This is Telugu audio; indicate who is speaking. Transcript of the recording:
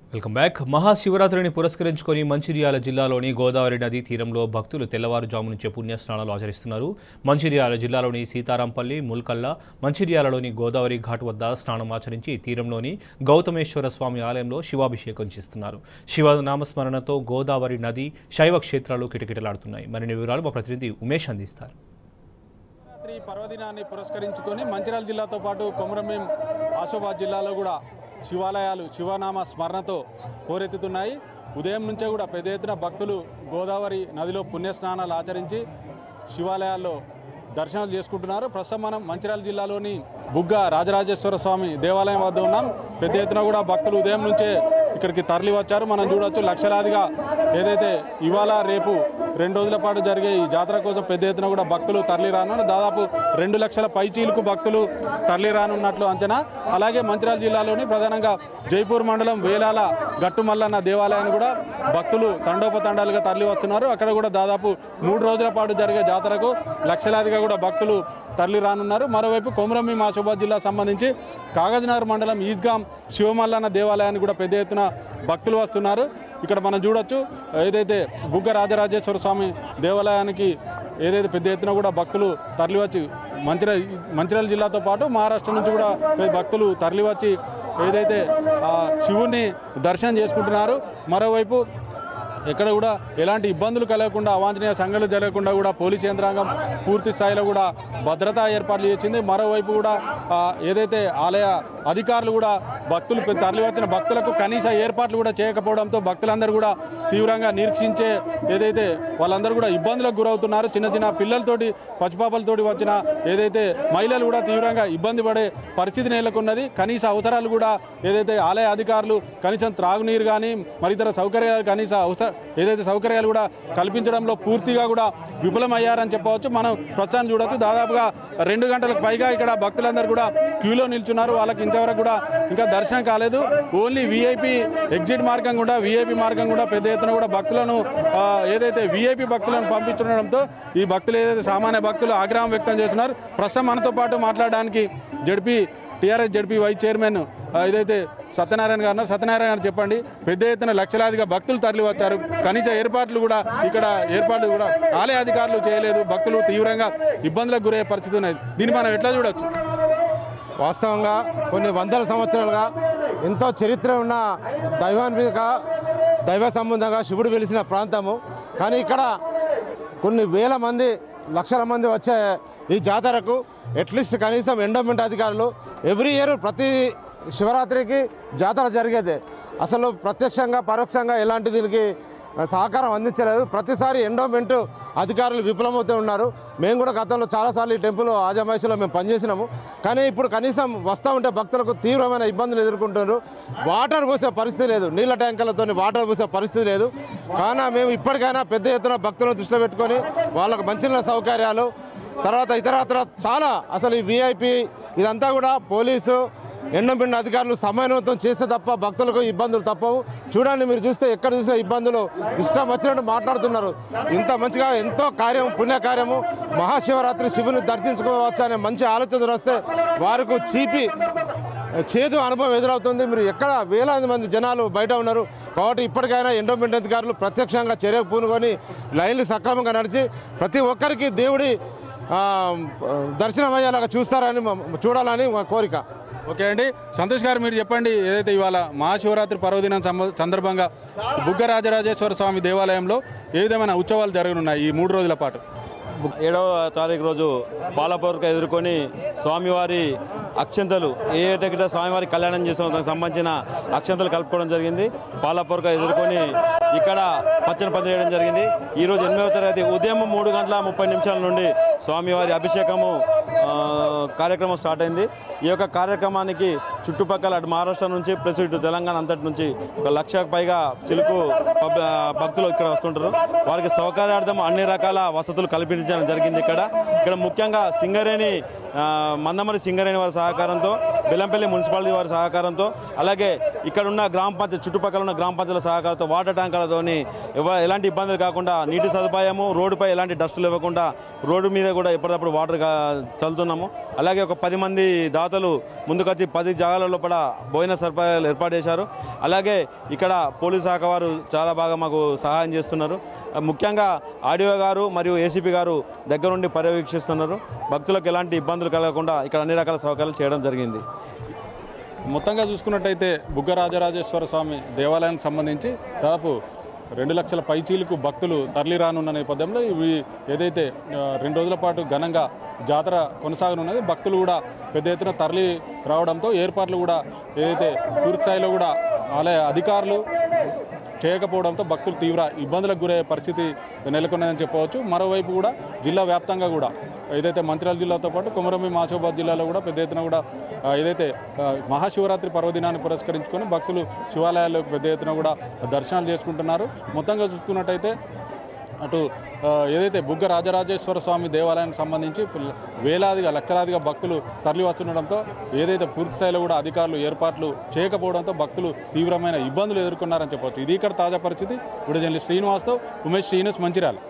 Speaker 1: వెల్కమ్ బ్యాక్ మహాశివరాత్రిని పురస్కరించుకొని మంచిర్యాల జిల్లాలోని గోదావరి నదీ తీరంలో భక్తులు తెల్లవారుజాము నుంచే పుణ్యస్నానాలు ఆచరిస్తున్నారు మంచిర్యాల జిల్లాలోని సీతారాంపల్లి ముల్కల్ల మంచిర్యాలలోని గోదావరి ఘాట్ వద్ద స్నానం ఆచరించి తీరంలోని గౌతమేశ్వర స్వామి ఆలయంలో శివాభిషేకం చేస్తున్నారు శివ నామస్మరణతో గోదావరి నది శైవ క్షేత్రాలు కిటకిటలాడుతున్నాయి మరిన్ని వివరాలు మా ప్రతినిధి ఉమేష్ అందిస్తారు
Speaker 2: శివరాత్రి పర్వదినాన్ని పురస్కరించుకొని మంచిర్యాల జిల్లాతో పాటు కొమరంభీం ఆసిఫాబాద్ జిల్లాలో కూడా శివాలయాలు శివనామ స్మరణతో పోరెత్తుతున్నాయి ఉదయం నుంచే కూడా పెద్ద ఎత్తున భక్తులు గోదావరి నదిలో పుణ్యస్నానాలు ఆచరించి శివాలయాల్లో దర్శనాలు చేసుకుంటున్నారు ప్రస్తుతం మనం మంచిర్యాల జిల్లాలోని బుగ్గ రాజరాజేశ్వర స్వామి దేవాలయం వద్ద ఉన్నాం పెద్ద ఎత్తున కూడా భక్తులు ఉదయం నుంచే ఇక్కడికి తరలి వచ్చారు మనం చూడొచ్చు లక్షలాదిగా ఏదైతే ఇవాళ రేపు రెండు రోజుల పాటు జరిగే ఈ జాతర కోసం పెద్ద ఎత్తున కూడా భక్తులు తరలి రానున్నారు దాదాపు రెండు లక్షల పైచీలకు భక్తులు తరలి రానున్నట్లు అంచనా అలాగే మంచిర్యాల జిల్లాలోని ప్రధానంగా జైపూర్ మండలం వేలాల గట్టుమల్లన్న దేవాలయాన్ని కూడా భక్తులు తండోపతండాలుగా తరలి వస్తున్నారు అక్కడ కూడా దాదాపు మూడు రోజుల పాటు జరిగే జాతరకు లక్షలాదిగా కూడా భక్తులు తరలి రానున్నారు మరోవైపు కొమరమ్మి మాషాబాద్ జిల్లా సంబంధించి కాగజ్నగర్ మండలం ఈద్గాం శివమల్లన్న దేవాలయానికి కూడా పెద్ద ఎత్తున భక్తులు వస్తున్నారు ఇక్కడ మనం చూడొచ్చు ఏదైతే బుగ్గ రాజరాజేశ్వర స్వామి దేవాలయానికి ఏదైతే పెద్ద ఎత్తున కూడా భక్తులు తరలివచ్చి మంచిర్యాల మంచిర్యాల జిల్లాతో పాటు మహారాష్ట్ర నుంచి కూడా భక్తులు తరలివచ్చి ఏదైతే ఆ శివుణ్ణి దర్శనం చేసుకుంటున్నారు మరోవైపు ఎక్కడ కూడా ఎలాంటి ఇబ్బందులు కలగకుండా అవాంఛనీయ సంఘటనలు జరగకుండా కూడా పోలీస్ యంత్రాంగం పూర్తి స్థాయిలో కూడా భద్రతా ఏర్పాట్లు చేసింది మరోవైపు కూడా ఆ, ఏదైతే ఆలయ అధికారులు కూడా భక్తులు పె- తరలివచ్చిన భక్తులకు కనీస ఏర్పాట్లు కూడా చేయకపోవడంతో భక్తులందరూ కూడా తీవ్రంగా నిరీక్షించే ఏదైతే వాళ్ళందరూ కూడా ఇబ్బందులకు గురవుతున్నారు చిన్న చిన్న పిల్లలతోటి పసిపాపలతోటి వచ్చిన ఏదైతే మహిళలు కూడా తీవ్రంగా ఇబ్బంది పడే పరిస్థితి నెలకొన్నది కనీస అవసరాలు కూడా ఏదైతే ఆలయ అధికారులు కనీసం త్రాగునీరు కానీ మరితర సౌకర్యాలు కనీస అవసర ఏదైతే సౌకర్యాలు కూడా కల్పించడంలో పూర్తిగా కూడా విఫలమయ్యారని చెప్పవచ్చు మనం ప్రస్తుతం చూడొచ్చు దాదాపుగా రెండు గంటలకు పైగా ఇక్కడ భక్తులందరూ కూడా క్యూలో నిల్చున్నారు వాళ్ళకి ఇంతవరకు కూడా ఇంకా దర్శనం కాలేదు ఓన్లీ వీఐపీ ఎగ్జిట్ మార్గం కూడా వీఐపీ మార్గం కూడా పెద్ద ఎత్తున కూడా భక్తులను ఆ, ఏదైతే వీఐపీ భక్తులను పంపించడంతో ఈ భక్తులు ఏదైతే సామాన్య భక్తులు ఆగ్రహం వ్యక్తం చేస్తున్నారు ప్రస్తుతం మనతో పాటు మాట్లాడడానికి ZP TRS ZP vice chairman ఆ, ఇదైతే సత్యనారాయణ గారు ఉన్నారు. సత్యనారాయణ గారు చెప్పండి పెద్ద ఎత్తున లక్షలాదిగా భక్తులు తరలి వచ్చారు కనీస ఏర్పాట్లు కూడా ఇక్కడ ఏర్పాట్లు కూడా ఆలయ అధికారులు చేయలేదు భక్తులు తీవ్రంగా ఇబ్బందులకు గురయ్యే పరిస్థితి ఉన్నది దీన్ని మనం ఎట్లా చూడొచ్చు
Speaker 3: వాస్తవంగా కొన్ని వందల సంవత్సరాలుగా ఎంతో చరిత్ర ఉన్న దైవాన్విక దైవ సంబంధంగా శివుడు వెలిసిన ప్రాంతము కానీ ఇక్కడ కొన్ని వేల మంది లక్షల మంది వచ్చే ఈ జాతరకు అట్లీస్ట్ కనీసం ఎండోమెంట్ అధికారులు ఎవ్రీ ఇయర్ ప్రతి శివరాత్రికి జాతర జరిగేదే అసలు ప్రత్యక్షంగా పరోక్షంగా ఎలాంటి దీనికి సహకారం అందించలేదు ప్రతిసారి ఎండోమెంట్ అధికారులు విఫలమవుతూ ఉన్నారు మేము కూడా గతంలో చాలాసార్లు ఈ టెంపుల్ ఆజమాయిషిలో మేము పనిచేసినాము కానీ ఇప్పుడు కనీసం వస్తూ ఉంటే భక్తులకు తీవ్రమైన ఇబ్బందులు ఎదుర్కొంటున్నారు వాటర్ పోసే పరిస్థితి లేదు నీళ్ళ ట్యాంకర్లతో వాటర్ పోసే పరిస్థితి లేదు కానీ మేము ఇప్పటికైనా పెద్ద ఎత్తున భక్తులను దృష్టిలో పెట్టుకొని వాళ్ళకు మంచి సౌకర్యాలు తర్వాత ఇతరత్ర చాలా అసలు ఈ విఐపి ఇదంతా కూడా పోలీసు ఎండంపిండి అధికారులు సమన్వయం చేస్తే తప్ప భక్తులకు ఇబ్బందులు తప్పవు చూడండి మీరు చూస్తే ఎక్కడ చూసినా ఇబ్బందులు ఇష్టం వచ్చినట్టు మాట్లాడుతున్నారు ఇంత మంచిగా ఎంతో కార్యం పుణ్యకార్యము మహాశివరాత్రి శివుని దర్శించుకోవచ్చు అనే మంచి ఆలోచన వస్తే వారికి చీపి చేదు అనుభవం ఎదురవుతుంది మీరు ఎక్కడ వేలాది మంది జనాలు బయట ఉన్నారు కాబట్టి ఇప్పటికైనా ఎండోమెంట్ అధికారులు ప్రత్యక్షంగా చర్యకు పూనుకొని లైన్లు సక్రమంగా నడిచి ప్రతి ఒక్కరికి దేవుడి ఆ, దర్శనం అయ్యేలాగా చూస్తారని మ- చూడాలని మా కోరిక
Speaker 2: ఓకే అండి సంతోష్ గారు మీరు చెప్పండి ఏదైతే ఇవాళ మహాశివరాత్రి పర్వదినం సంబ- సందర్భంగా బుగ్గ రాజరాజేశ్వర స్వామి దేవాలయంలో ఏ విధమైన ఉత్సవాలు జరగనున్నాయి ఈ మూడు రోజుల పాటు
Speaker 4: ఏడవ తారీఖు రోజు పాలపూర్క ఎదుర్కొని స్వామివారి అక్షంతలు ఏ అయితే గిట్ట స్వామివారి కళ్యాణం చేసామో దానికి సంబంధించిన అక్షంతలు కలుపుకోవడం జరిగింది పాలపూర్క ఎదుర్కొని ఇక్కడ పచ్చని పందిరి వేయడం జరిగింది ఈరోజు ఎనిమిదవ తరగతి ఉదయం మూడు గంటల ముప్పై నిమిషాల నుండి స్వామివారి అభిషేకము ఆ, కార్యక్రమం స్టార్ట్ అయింది ఈ యొక్క కార్యక్రమానికి చుట్టుపక్కల అటు మహారాష్ట్ర నుంచి ప్లస్ ఇటు తెలంగాణ అంతటి నుంచి ఒక లక్షకు పైగా చిలుకు పబ్- ఆ, భక్తులు ఇక్కడ వస్తుంటారు వారికి సౌకర్యార్థం అన్ని రకాల వసతులు కల్పించడం జరిగింది ఇక్కడ ఇక్కడ ముఖ్యంగా సింగరేణి ఆ, మందమరి సింగరేణి వారి సహకారంతో బెల్లంపల్లి మున్సిపాలిటీ వారి సహకారంతో అలాగే ఇక్కడ ఉన్న గ్రామ పంచాయతీ చుట్టుపక్కల ఉన్న గ్రామ పంచాయతీల సహకారంతో వాటర్ ట్యాంకర్లతోని ఎవ- ఎలాంటి ఇబ్బందులు కాకుండా నీటి సదుపాయము రోడ్డుపై ఎలాంటి డస్టులు ఇవ్వకుండా రోడ్డు మీద కూడా ఎప్పటికప్పుడు వాటర్ గా- చల్లుతున్నాము అలాగే ఒక పది మంది దాతలు ముందుకొచ్చి పది జాగాల లోపల భోజన సదుపాయాలు ఏర్పాటు చేశారు అలాగే ఇక్కడ పోలీస్ శాఖ వారు చాలా బాగా మాకు సహాయం చేస్తున్నారు ముఖ్యంగా ఆడియో గారు మరియు ఏసీపీ గారు దగ్గరుండి పర్యవేక్షిస్తున్నారు భక్తులకు ఎలాంటి ఇబ్బందులు కలగకుండా ఇక్కడ అన్ని రకాల సౌకర్యాలు చేయడం జరిగింది
Speaker 2: మొత్తంగా చూసుకున్నట్టయితే బుగ్గ రాజరాజేశ్వర స్వామి దేవాలయానికి సంబంధించి దాదాపు రెండు లక్షల పైచీలకు భక్తులు తరలి రానున్న నేపథ్యంలో ఇవి ఏదైతే ఆ, రెండు రోజుల పాటు ఘనంగా జాతర కొనసాగనున్నది భక్తులు కూడా పెద్ద ఎత్తున తరలి రావడంతో ఏర్పాట్లు కూడా ఏదైతే పూర్తి స్థాయిలో కూడా ఆలయ అధికారులు చేయకపోవడంతో భక్తులు తీవ్ర ఇబ్బందులకు గురయ్యే పరిస్థితి నెలకొన్నదని చెప్పవచ్చు మరోవైపు కూడా జిల్లా వ్యాప్తంగా కూడా ఏదైతే మంచిర్యాల జిల్లాతో పాటు కొమరంభీం ఆసిఫాబాద్ జిల్లాలో కూడా పెద్ద ఎత్తున కూడా ఆ, ఏదైతే ఆ, మహాశివరాత్రి పర్వదినాన్ని పురస్కరించుకొని భక్తులు శివాలయాల్లో పెద్ద ఎత్తున కూడా దర్శనాలు చేసుకుంటున్నారు మొత్తంగా చూసుకున్నట్టయితే అటు ఆ, ఏదైతే బుగ్గ రాజరాజేశ్వర స్వామి దేవాలయానికి సంబంధించి పిల్ల- వేలాదిగా లక్షలాదిగా భక్తులు తరలి వస్తుండడంతో ఏదైతే పూర్తి స్థాయిలో కూడా అధికారులు ఏర్పాట్లు చేయకపోవడంతో భక్తులు తీవ్రమైన ఇబ్బందులు ఎదుర్కొన్నారని చెప్పవచ్చు ఇది ఇక్కడ తాజా పరిస్థితి ఇప్పుడు జర్నలిస్ట్ శ్రీనివాస్తో ఉమేష్ శ్రీనివాస్ మంచిర్యాల